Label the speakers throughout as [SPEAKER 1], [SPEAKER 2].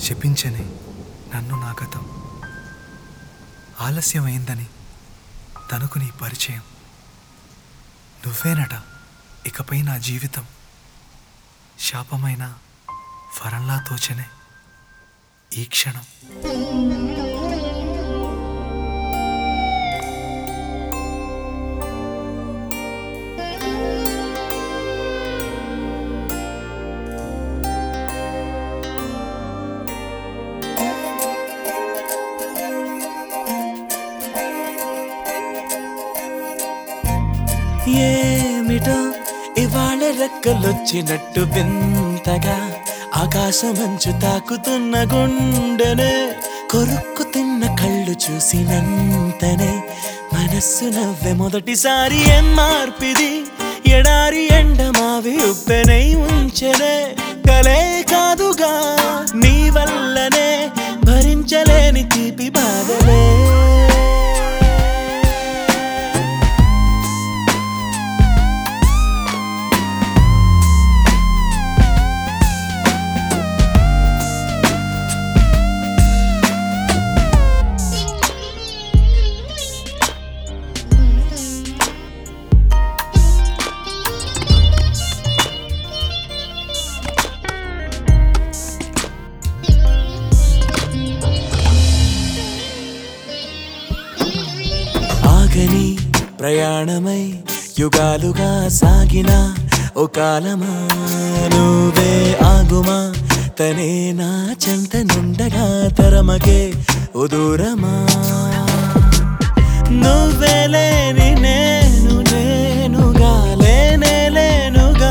[SPEAKER 1] చెప్పించని నన్ను నా గతం ఆలస్యమైందని తనకు నీ పరిచయం నువ్వేనట ఇకపై నా జీవితం శాపమైన వరంలా తోచనే ఈ క్షణం
[SPEAKER 2] ఏమిటో ఇవాళ రెక్కలొచ్చినట్టు వింతగా ఆకాశమంచు తాకుతున్న గుండెనే కొరుక్కు తిన్న కళ్ళు చూసినంతనే మనస్సు నవ్వె మొదటిసారి ఏం మార్పిది ఎడారి ఎండమావి ఉప్పెనై ఉంచెనే కలే కాదుగా నీ వల్లనే భరించలేని తీపి బాధలే ఆగని ప్రయాణమై యుగాలుగా సాగిన ఓ కాలమా నువ్వే ఆగుమా తనే నా చెంత నుండగా తరమగే ఓ దూరమా నువ్వే లేని నేను నేనుగా లేనే లేనుగా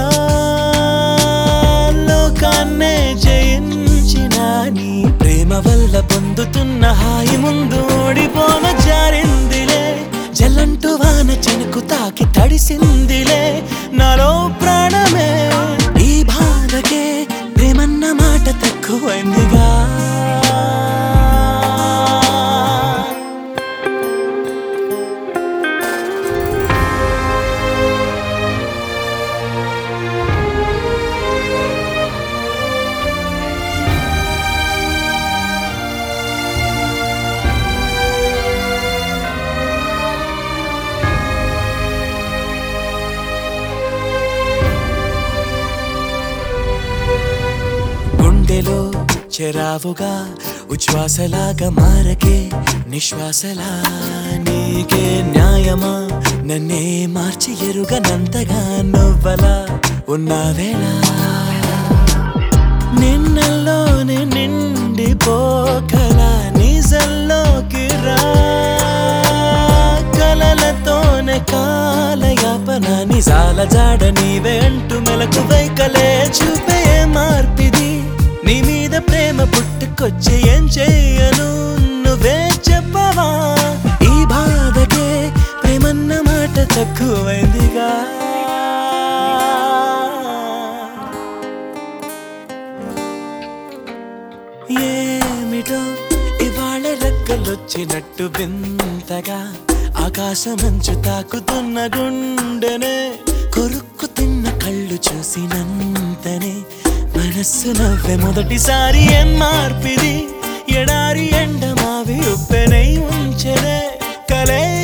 [SPEAKER 2] లోకాన్నే జయించిన నీ ప్రేమ వల్ల పొందుతున్న హాయి ముందు ఓడిపోన జారిందిలే జల్లంటు వాన చెనుకు తాకి తడిసిందిలే నాలో ప్రాణమే ఈ బాధకే ప్రేమన్న మాట తక్కువైందిగా గుండెలో చెరావుగా ఉచ్ఛ్వాసలాగా మారకే నిశ్వాసలా నీకే న్యాయమా నన్నే మార్చి ఎరుగనంతగా నువ్వలా ఉన్నావేలా నిన్నల్లోనే నిండి పోకలా నిజల్లోకి రా కలలతోనే కాలయాపన నిజాల జాడ నీవే అంటూ మెలకు వైకలే చూపే మార్పిది నీ మీద ప్రేమ పుట్టుకొచ్చి ఏం చేయను నువ్వే చెప్పవా ఈ బాధకే ప్రేమన్న మాట తక్కువైందిగా ఏమిటో ఇవాళ రెక్కలొచ్చినట్టు వింతగా ఆకాశమంచు తాకుతున్న గుండెనే కొరుక్కు తిన్న కళ్ళు చూసినంతనే మనస్సు నవ్వె మొదటిసారి ఏం మార్పిది ఎడారి ఎండ మావి ఉప్పెనై ఉంచెనే కలే